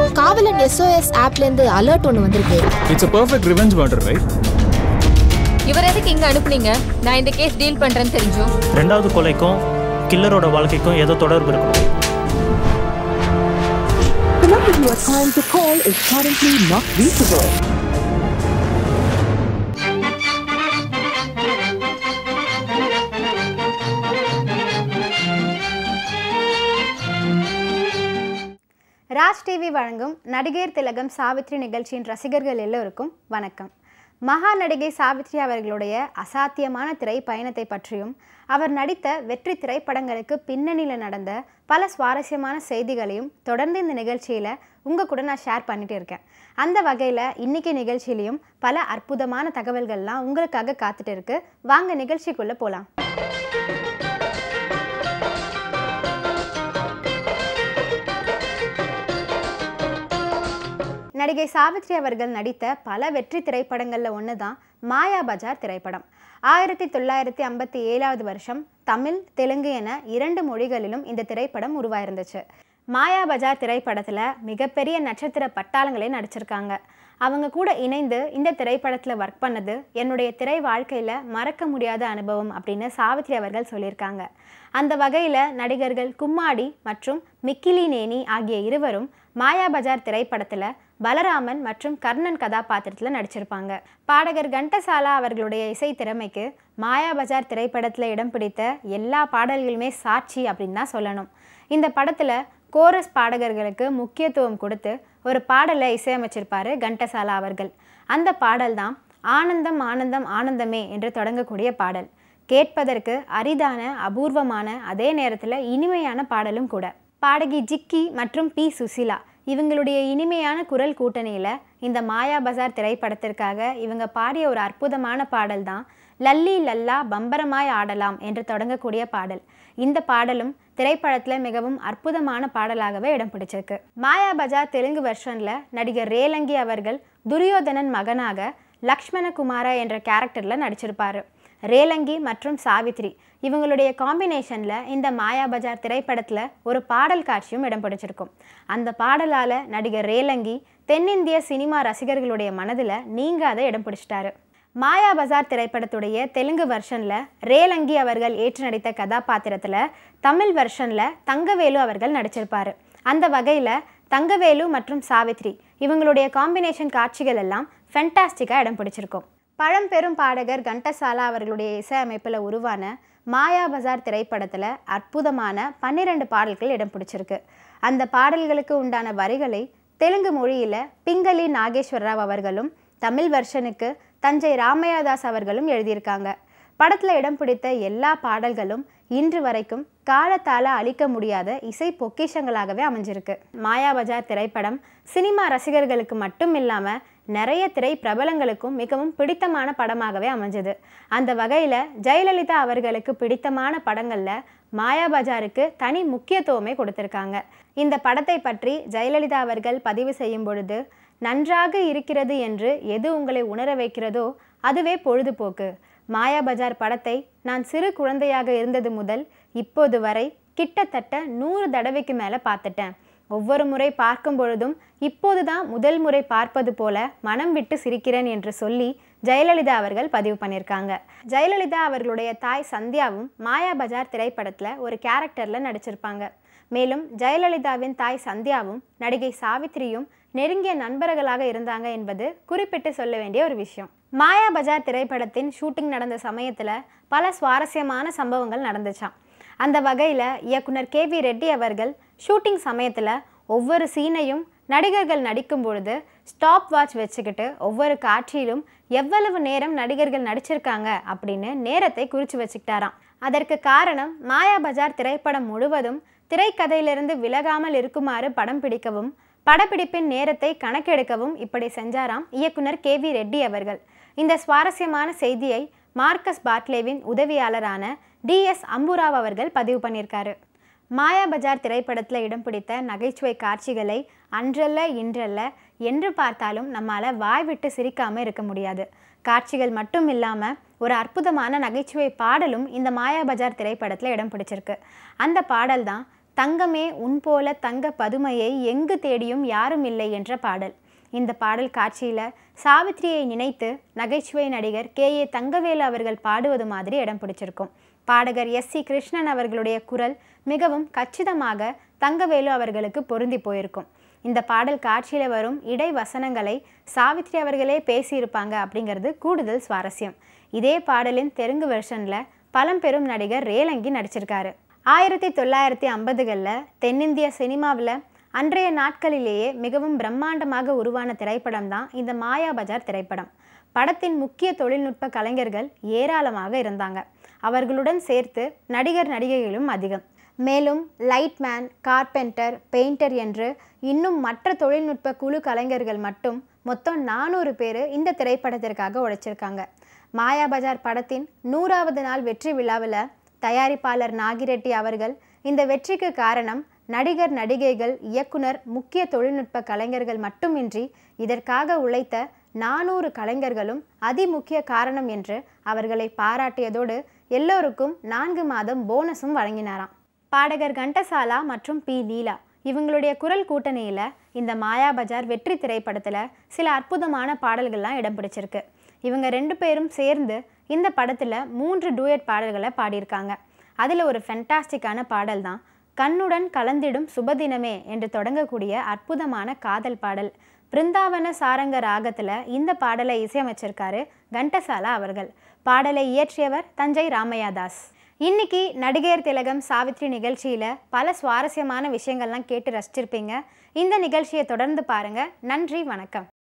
காவலன் SOS ஆப்லேருந்து alert ஒன்று வந்திருக்கு it's a perfect revenge murder right இவர் எதுக்கு இங்க அனுப்புனீங்க நான் இந்த கேஸ் டீல் பண்றேன்னு தெரிஞ்சும் ரெண்டாவது கொலைக்கும் கில்லரோட வாழ்க்கைக்கும் ஏதோ தொடர்பு இருக்கும் The number you are trying to call is currently not reachable. Raj TV வழங்கும் நடிகர் திலகம் சாவித்ரி நிகழ்ச்சியின் ரசிகர்கள் எல்லோருக்கும் வணக்கம் மகா நடிகை சாவித்ரி அவர்களுடைய அசாத்தியமான திரை பயணத்தை பற்றியும் அவர் நடித்த வெற்றி திரைப்படங்களுக்கு பின்னணியில் நடந்த பல சுவாரஸ்யமான செய்திகளையும் தொடர்ந்து இந்த நிகழ்ச்சியில் உங்கள் கூட நான் ஷேர் பண்ணிட்டு இருக்கேன் அந்த வகையில் இன்னைக்கு நிகழ்ச்சியிலையும் பல அற்புதமான தகவல்கள்லாம் உங்களுக்காக காத்துட்டு இருக்கு வாங்க நிகழ்ச்சிக்குள்ளே போகலாம் நடிகை சாவித்ரி அவர்கள் நடித்த பல வெற்றி திரைப்படங்களில் ஒன்று தான் மாயா பஜார் திரைப்படம் ஆயிரத்தி தொள்ளாயிரத்தி ஐம்பத்தி ஏழாவது வருஷம் தமிழ் தெலுங்கு என இரண்டு மொழிகளிலும் இந்த திரைப்படம் உருவாயிருந்துச்சு மாயா பஜார் திரைப்படத்தில் மிகப்பெரிய நட்சத்திர பட்டாளங்களே நடிச்சிருக்காங்க அவங்க கூட இணைந்து இந்த திரைப்படத்தில் ஒர்க் பண்ணது என்னுடைய திரை வாழ்க்கையில் மறக்க முடியாத அனுபவம் அப்படின்னு சாவித்ரி அவர்கள் சொல்லியிருக்காங்க அந்த வகையில் நடிகர்கள் கும்மாடி மற்றும் மிக்கிலி நேனி ஆகிய இருவரும் மாயா பஜார் திரைப்படத்தில் பலராமன் மற்றும் கர்ணன் கதாபாத்திரத்தில் நடிச்சிருப்பாங்க பாடகர் கண்டசாலா அவர்களுடைய இசை திறமைக்கு மாயா பஜார் திரைப்படத்தில் இடம் பிடித்த எல்லா பாடல்களுமே சாட்சி அப்படின்னு தான் சொல்லணும் இந்த படத்தில் கோரஸ் பாடகர்களுக்கு முக்கியத்துவம் கொடுத்து ஒரு பாடலை இசையமைச்சிருப்பாரு கண்டசாலா அவர்கள் அந்த பாடல் தான் ஆனந்தம் ஆனந்தம் ஆனந்தமே என்று தொடங்கக்கூடிய பாடல் கேட்பதற்கு அரிதான அபூர்வமான அதே நேரத்தில் இனிமையான பாடலும் கூட பாடகி ஜிக்கி மற்றும் பி சுசிலா இவங்களுடைய இனிமையான குரல் கூட்டணியில் இந்த மாயா பஜார் திரைப்படத்திற்காக இவங்க பாடிய ஒரு அற்புதமான பாடல் தான் லல்லி லல்லா பம்பரமாய் ஆடலாம் என்று தொடங்கக்கூடிய பாடல் இந்த பாடலும் திரைப்படத்தில் மிகவும் அற்புதமான பாடலாகவே இடம் பிடிச்சிருக்கு மாயா பஜார் தெலுங்கு வெர்ஷனில் நடிகர் ரேலங்கி அவர்கள் துரியோதனன் மகனாக லக்ஷ்மணகுமாரா என்ற கேரக்டரில் நடிச்சிருப்பாரு ரேலங்கி மற்றும் சாவித்ரி இவங்களுடைய காம்பினேஷனில் இந்த மாயா பஜார் திரைப்படத்தில் ஒரு பாடல் காட்சியும் இடம் பிடிச்சிருக்கும் அந்த பாடலால் நடிகர் ரேலங்கி தென்னிந்திய சினிமா ரசிகர்களுடைய மனதில் நீங்காத இடம் பிடிச்சிட்டாரு மாயா பஜார் திரைப்படத்துடைய தெலுங்கு வெர்ஷனில் ரேலங்கி அவர்கள் ஏற்று நடித்த கதாபாத்திரத்தில் தமிழ் வெர்ஷனில் தங்கவேலு அவர்கள் நடிச்சிருப்பாரு அந்த வகையில் தங்கவேலு மற்றும் சாவித்ரி இவங்களுடைய காம்பினேஷன் காட்சிகள் எல்லாம் ஃபென்டாஸ்டிக்காக இடம் பிடிச்சிருக்கும் பழம்பெரும் பாடகர் கண்டசாலா அவர்களுடைய இசையமைப்பில் உருவான மாயா பஜார் திரைப்படத்தில் அற்புதமான பன்னிரெண்டு பாடல்கள் இடம் பிடிச்சிருக்கு அந்த பாடல்களுக்கு உண்டான வரிகளை தெலுங்கு மொழியில் பிங்களி நாகேஸ்வர ராவ் அவர்களும் தமிழ் வெர்ஷனுக்கு தஞ்சை ராமையாதாஸ் அவர்களும் எழுதியிருக்காங்க படத்தில் இடம் பிடித்த எல்லா பாடல்களும் இன்று வரைக்கும் காலத்தால் அழிக்க முடியாத இசை பொக்கிஷங்களாகவே அமைஞ்சிருக்கு மாயா பஜார் திரைப்படம் சினிமா ரசிகர்களுக்கு மட்டும் இல்லாமல் நிறைய திரை பிரபலங்களுக்கும் மிகவும் பிடித்தமான படமாகவே அமைஞ்சது அந்த வகையில் ஜெயலலிதா அவர்களுக்கு பிடித்தமான படங்களில் மாயா பஜாருக்கு தனி முக்கியத்துவமே கொடுத்துருக்காங்க இந்த படத்தை பற்றி ஜெயலலிதா அவர்கள் பதிவு செய்யும் பொழுது நன்றாக இருக்கிறது என்று எது உங்களை உணர வைக்கிறதோ அதுவே பொழுதுபோக்கு மாயா பஜார் படத்தை நான் சிறு குழந்தையாக இருந்தது முதல் இப்போது வரை கிட்டத்தட்ட நூறு தடவைக்கு மேலே பார்த்துட்டேன் ஒவ்வொரு முறை பார்க்கும் பொழுதும் இப்போதுதான் முதல் முறை பார்ப்பது போல மனம் விட்டு சிரிக்கிறேன் என்று சொல்லி ஜெயலலிதா அவர்கள் பதிவு பண்ணியிருக்காங்க ஜெயலலிதா அவர்களுடைய தாய் சந்தியாவும் மாயா பஜார் திரைப்படத்தில் ஒரு கேரக்டரில் நடிச்சிருப்பாங்க மேலும் ஜெயலலிதாவின் தாய் சந்தியாவும் நடிகை சாவித்ரியும் நெருங்கிய நண்பர்களாக இருந்தாங்க என்பது குறிப்பிட்டு சொல்ல வேண்டிய ஒரு விஷயம் மாயா பஜார் திரைப்படத்தின் ஷூட்டிங் நடந்த சமயத்தில் பல சுவாரஸ்யமான சம்பவங்கள் நடந்துச்சாம் அந்த வகையில் இயக்குனர் கே வி ரெட்டி அவர்கள் ஷூட்டிங் சமயத்தில் ஒவ்வொரு சீனையும் நடிகர்கள் நடிக்கும் பொழுது ஸ்டாப் வாட்ச் வச்சுக்கிட்டு ஒவ்வொரு காட்சியிலும் எவ்வளவு நேரம் நடிகர்கள் நடிச்சிருக்காங்க அப்படின்னு நேரத்தை குறித்து வச்சுக்கிட்டாராம் அதற்கு காரணம் மாயா பஜார் திரைப்படம் முழுவதும் திரைக்கதையிலிருந்து விலகாமல் இருக்குமாறு படம் பிடிக்கவும் படப்பிடிப்பின் நேரத்தை கணக்கெடுக்கவும் இப்படி செஞ்சாராம் இயக்குனர் கே வி ரெட்டி அவர்கள் இந்த சுவாரஸ்யமான செய்தியை மார்க்கஸ் பாட்லேவின் உதவியாளரான டிஎஸ் அம்புராவ் அவர்கள் பதிவு பண்ணியிருக்காரு மாயா பஜார் திரைப்படத்தில் இடம் பிடித்த நகைச்சுவை காட்சிகளை அன்றல்ல இன்றல்ல என்று பார்த்தாலும் நம்மால் வாய் விட்டு சிரிக்காமல் இருக்க முடியாது காட்சிகள் மட்டும் இல்லாமல் ஒரு அற்புதமான நகைச்சுவை பாடலும் இந்த மாயா பஜார் திரைப்படத்தில் இடம் பிடிச்சிருக்கு அந்த பாடல் தான் தங்கமே உன் போல தங்க பதுமையை எங்கு தேடியும் யாரும் இல்லை என்ற பாடல் இந்த பாடல் காட்சியில் சாவித்திரியை நினைத்து நகைச்சுவை நடிகர் கே ஏ தங்கவேலு அவர்கள் பாடுவது மாதிரி இடம் பிடிச்சிருக்கும் பாடகர் எஸ் சி கிருஷ்ணன் அவர்களுடைய குரல் மிகவும் கச்சிதமாக தங்கவேலு அவர்களுக்கு பொருந்தி போயிருக்கும் இந்த பாடல் காட்சியில் வரும் இடை வசனங்களை சாவித்ரி அவர்களே பேசியிருப்பாங்க அப்படிங்கிறது கூடுதல் சுவாரஸ்யம் இதே பாடலின் தெலுங்கு வெர்ஷனில் பழம்பெரும் நடிகர் ரேலங்கி நடிச்சிருக்காரு ஆயிரத்தி தொள்ளாயிரத்தி ஐம்பதுகளில் தென்னிந்திய சினிமாவில் அன்றைய நாட்களிலேயே மிகவும் பிரம்மாண்டமாக உருவான திரைப்படம் தான் இந்த மாயா பஜார் திரைப்படம் படத்தின் முக்கிய தொழில்நுட்ப கலைஞர்கள் ஏராளமாக இருந்தாங்க அவர்களுடன் சேர்த்து நடிகர் நடிகைகளும் அதிகம் மேலும் லைட்மேன் கார்பெண்டர் பெயிண்டர் என்று இன்னும் மற்ற தொழில்நுட்ப குழு கலைஞர்கள் மட்டும் மொத்தம் நானூறு பேர் இந்த திரைப்படத்திற்காக உழைச்சிருக்காங்க மாயா பஜார் படத்தின் நூறாவது நாள் வெற்றி விழாவில் தயாரிப்பாளர் நாகிரெட்டி அவர்கள் இந்த வெற்றிக்கு காரணம் நடிகர் நடிகைகள் இயக்குனர் முக்கிய தொழில்நுட்ப கலைஞர்கள் மட்டுமின்றி இதற்காக உழைத்த நானூறு கலைஞர்களும் அதிமுக்கிய காரணம் என்று அவர்களை பாராட்டியதோடு எல்லோருக்கும் நான்கு மாதம் போனஸும் வழங்கினாராம் பாடகர் கண்டசாலா மற்றும் பி லீலா இவங்களுடைய குரல் கூட்டணியில் இந்த மாயா பஜார் வெற்றி திரைப்படத்தில் சில அற்புதமான பாடல்கள்லாம் இடம் பிடிச்சிருக்கு இவங்க ரெண்டு பேரும் சேர்ந்து இந்த படத்தில் மூன்று டூயட் பாடல்களை பாடியிருக்காங்க அதில் ஒரு ஃபென்டாஸ்டிக்கான பாடல் தான் கண்ணுடன் கலந்திடும் சுபதினமே என்று தொடங்கக்கூடிய அற்புதமான காதல் பாடல் பிருந்தாவன சாரங்க ராகத்தில் இந்த பாடலை இசையமைச்சிருக்காரு கண்டசாலா அவர்கள் பாடலை இயற்றியவர் தஞ்சை ராமையாதாஸ் இன்னைக்கு நடிகர் திலகம் சாவித்ரி நிகழ்ச்சியில் பல சுவாரஸ்யமான விஷயங்கள்லாம் கேட்டு ரசிச்சிருப்பீங்க இந்த நிகழ்ச்சியை தொடர்ந்து பாருங்க நன்றி வணக்கம்